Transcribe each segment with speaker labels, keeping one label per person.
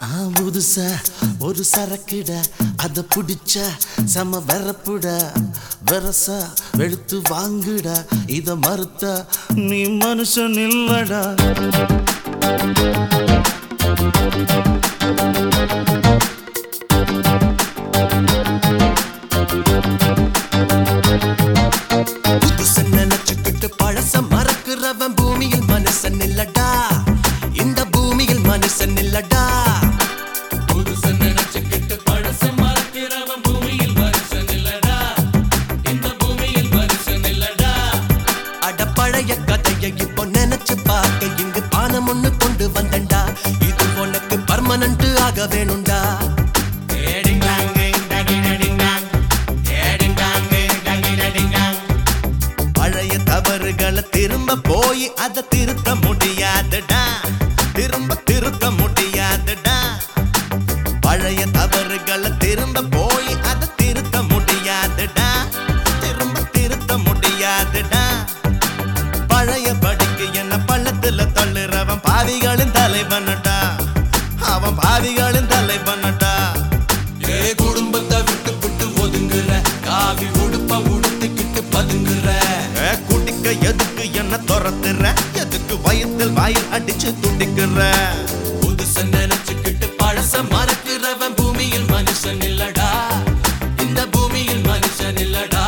Speaker 1: ஆ புதுசா ஒரு சரக்குட அத புடிச்சா செம வெறப்புட வெரசா வெளுத்து வாங்குடா இத மறுத்தா நீ மனுஷன் இல்லடா புதுச நினைச்சுக்கிட்டு பழச மறக்கிறவன் பூமியில் மனுஷன் இல்லடா இந்த பூமியில் மனுஷன் இல்லடா
Speaker 2: புதுச நினைச்சுக்கிட்டு பழச மறக்கிறவன் பூமியில் மனுஷன் இல்லடா இந்த பூமியில் மனுஷன் இல்லடா
Speaker 1: அட பழைய கதையை இப்போ நினைச்சு பார்க்க இங்கு பானம் ஒண்ணு கொண்டு வந்தண்டா இது உனக்கு பர்மனன்ட் ஆக வேணும்டா
Speaker 2: டேடிங் டாங் டேடிங் டேடிங் டாங் டேடிங் டாங் டேடிங் டேடிங் டாங்
Speaker 1: பழைய தவறுகளை திரும்ப போய் அதை திருத்த முடியாதுடா திரும்ப திருத்த முடியாதுடா பழைய தவறுகளை திரும்ப போய் அதை திருத்த முடியாதுடா திரும்ப திருத்த முடியாதுடா பழைய படிக்கு என்ன பள்ளத்துல தள்ளுறவன் பாவிகளின் தலைவனடா அவன் பாவிகளின் தலைவனடா
Speaker 2: ஏ குடும்பத்தை விட்டு விட்டு ஒதுங்குற காவி உடுப்ப உடுத்திக்கிட்டு பதுங்குற
Speaker 1: ஏ, குடிக்க எதுக்கு என்ன துரத்துற எதுக்கு வயிற்றில் வாயில் அடிச்சு துடிக்கிற
Speaker 2: புதுச நினைச்சுக்கிட்டு பழச மறக்கிறவன் பூமியில் மனுஷன் இல்லடா இந்த பூமியில் மனுஷன் இல்லடா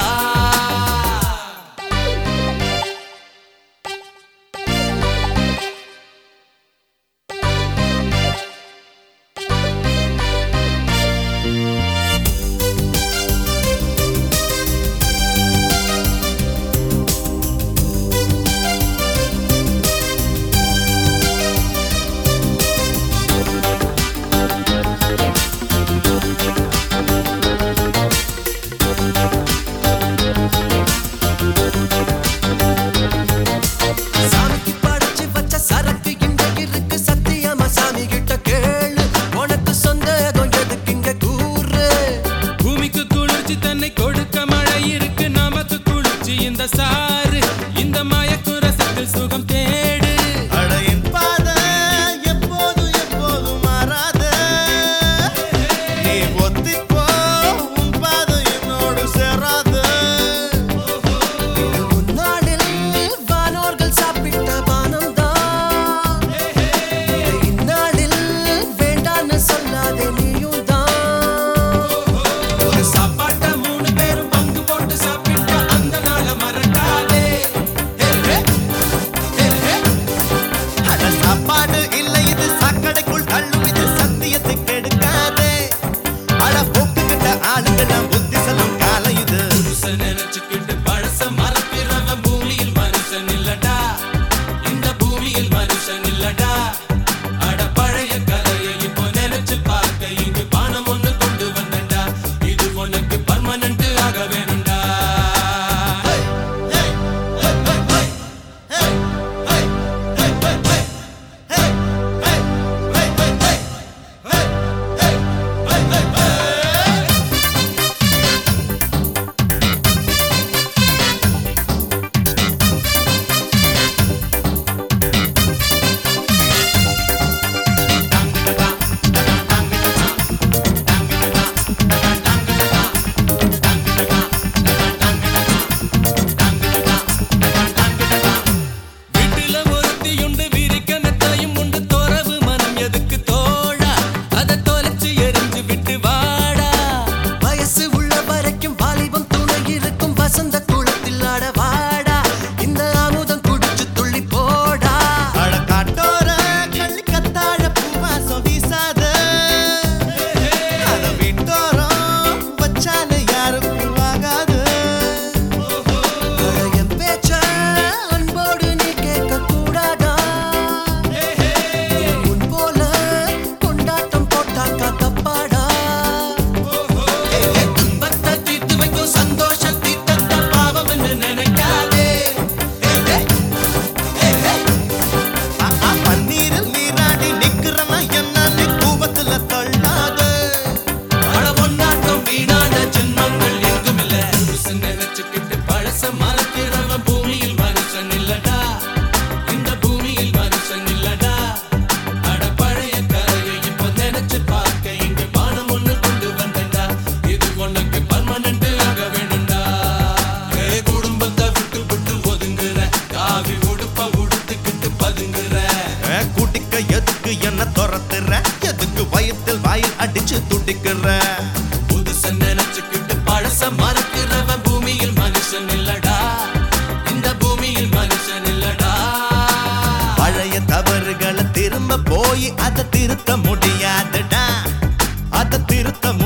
Speaker 3: எதுக்கு என்ன துரத்துற எதுக்கு வயத்தில் வாயில் அடிச்சு துடிக்கிற
Speaker 2: புதுச நினைச்சுக்கிட்டு பழச மறக்கிறவன் பூமியில் மனுஷன் இல்லடா இந்த பூமியில் மனுஷன் இல்லடா
Speaker 3: பழைய தவறுகளை திரும்ப போய் அதை திருத்த முடியாதுடா அதை திருத்த